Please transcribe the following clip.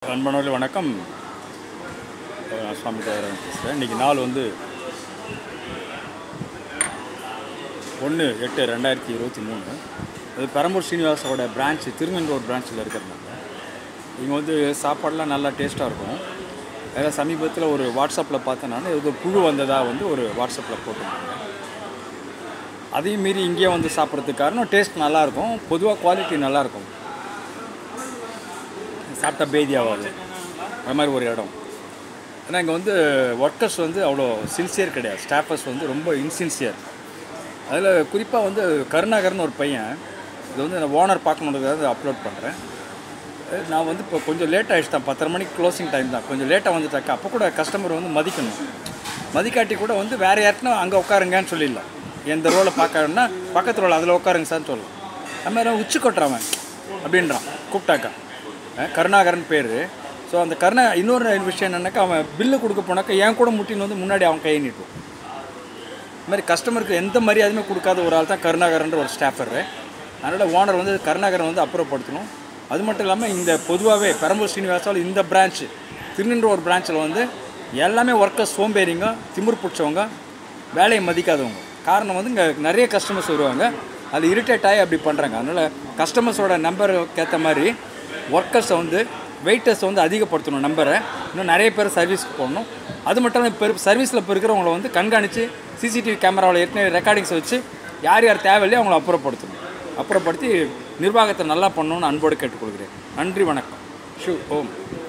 அன்பானவர்களே வணக்கம் அஹ் நான் சுவாமி தேவரன் பேசுகிறேன் இன்றைக்கி நாள் வந்து ஒன்று எட்டு ரெண்டாயிரத்தி இருபத்தி மூணு அது பெரம்பூர் ஸ்ரீனிவாசோட பிரான்ச் திருநெல்வேலூர் பிரான்ச்சில் இருக்கிறாங்க இங்கே வந்து சாப்பாடெலாம் நல்லா டேஸ்ட்டாக இருக்கும் அதில் சமீபத்தில் ஒரு வாட்ஸ்அப்பில் பார்த்தேன் நான் இது புழு வந்ததாக வந்து ஒரு வாட்ஸ்அப்பில் போட்டிருந்தாங்க அதையும் மீறி இங்கேயே வந்து சாப்பிட்றதுக்கு காரணம் டேஸ்ட் நல்லாயிருக்கும் பொதுவாக குவாலிட்டி நல்லாயிருக்கும் சாப்பிட்டா பேதி ஆகாது அது மாதிரி ஒரு இடம் ஆனால் இங்கே வந்து ஒர்க்கர்ஸ் வந்து அவ்வளோ சின்சியர் கிடையாது ஸ்டாஃபர்ஸ் வந்து ரொம்ப இன்சின்சியர் அதில் குறிப்பாக வந்து கருணாகரன் ஒரு பையன் இது வந்து நான் ஓனர் பார்க்கணுன்றதுக்காக அப்லோட் பண்ணுறேன் நான் வந்து இப்போ கொஞ்சம் லேட் ஆகிடுச்சு தான் பத்தரை மணிக்கு க்ளோசிங் டைம் தான் கொஞ்சம் லேட்டாக வந்துட்டாக்கா அப்போ கூட கஸ்டமர் வந்து மதிக்கணும் மதிக்காட்டி கூட வந்து வேறு யாருக்குன்னா அங்கே உட்காருங்கன்னு சொல்லிடலாம் எந்த ரோலை பார்க்கணுன்னா பக்கத்து ரோல் அதில் உட்காருங்க சார்னு சொல்லலாம் அது மாதிரி அவன் உச்சி கொட்டுறான் அப்படின்றான் கூப்பிட்டாக்கா அஹ் கருணாகரன் பேர் ஸோ அந்த கருணா இன்னொரு விஷயம் என்னன்னாக்கா அவன் பில்லு கொடுக்க போனாக்கா என் கூட முட்டின்னு வந்து முன்னாடி அவன் கையை நீட்டுவான் இது மாதிரி கஸ்டமருக்கு எந்த மரியாதையுமே கொடுக்காத ஒரு ஆள் தான் கருணாகரன்ற ஒரு ஸ்டாஃபர் அதனால் ஓனர் வந்து கருணாகரன் வந்து அப்புறப்படுத்தணும் அது மட்டும் இல்லாமல் இந்த பொதுவாகவே பெரம்பூர் ஸ்ரீனிவாசாவில் இந்த பிரான்ச்சு திருநின்றூர் பிரான்ச்சில் வந்து எல்லாமே ஒர்க்கர்ஸ் சோம்பேறிங்க திமிர் பிடிச்சவங்க வேலையை மதிக்காதவங்க காரணம் வந்து இங்கே நிறைய கஸ்டமர்ஸ் வருவாங்க அது இரிட்டேட் ஆகி அப்படி பண்ணுறாங்க அதனால் கஸ்டமர்ஸோட நம்பருக்கு ஏற்ற மாதிரி ஒர்க்கர்ஸை வந்து வெயிட்டர்ஸை வந்து அதிகப்படுத்தணும் நம்பரை இன்னும் நிறைய பேர் சர்வீஸ்க்கு போடணும் அது மட்டும் இல்லாமல் இப்போ சர்வீஸில் இப்போ இருக்கிறவங்கள வந்து கண்காணித்து சிசிடிவி கேமராவில் ஏற்கனவே ரெக்கார்டிங்ஸ் வச்சு யார் யார் தேவையில்லையோ அவங்கள அப்புறப்படுத்தணும் அப்புறப்படுத்தி நிர்வாகத்தை நல்லா பண்ணணும்னு அன்போடு கேட்டுக்கொள்கிறேன் நன்றி வணக்கம் ஷூ ஓம்